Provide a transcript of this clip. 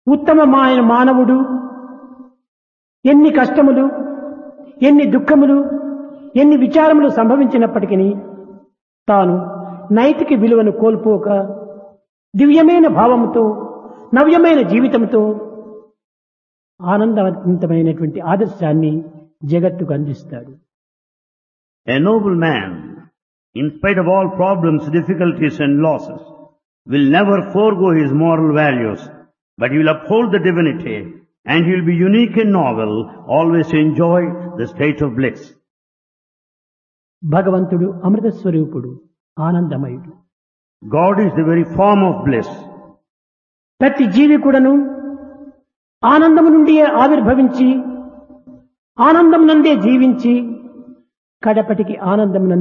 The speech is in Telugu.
ఉత్తమమైన మానవుడు ఎన్ని కష్టములు ఎన్ని దుఃఖములు ఎన్ని విచారములు సంభవించినప్పటికీ తాను నైతిక విలువను కోల్పోక దివ్యమైన భావముతో నవ్యమైన జీవితంతో ఆనందవంతమైనటువంటి ఆదర్శాన్ని జగత్తుకు అందిస్తాడు A noble man, in spite of all problems, difficulties and losses, will never forego his moral values, but he will uphold the divinity and he will be unique and novel, always enjoy the state of bliss. భగవంతుడు అమృత స్వరూపుడు ఆనందమయుడు God is the very form of bliss. ప్రతి జీవి కూడాను ఆనందము నుండియే ఆవిర్భవించి ఆనందం నుండే జీవించి కడపటికి ఆనందం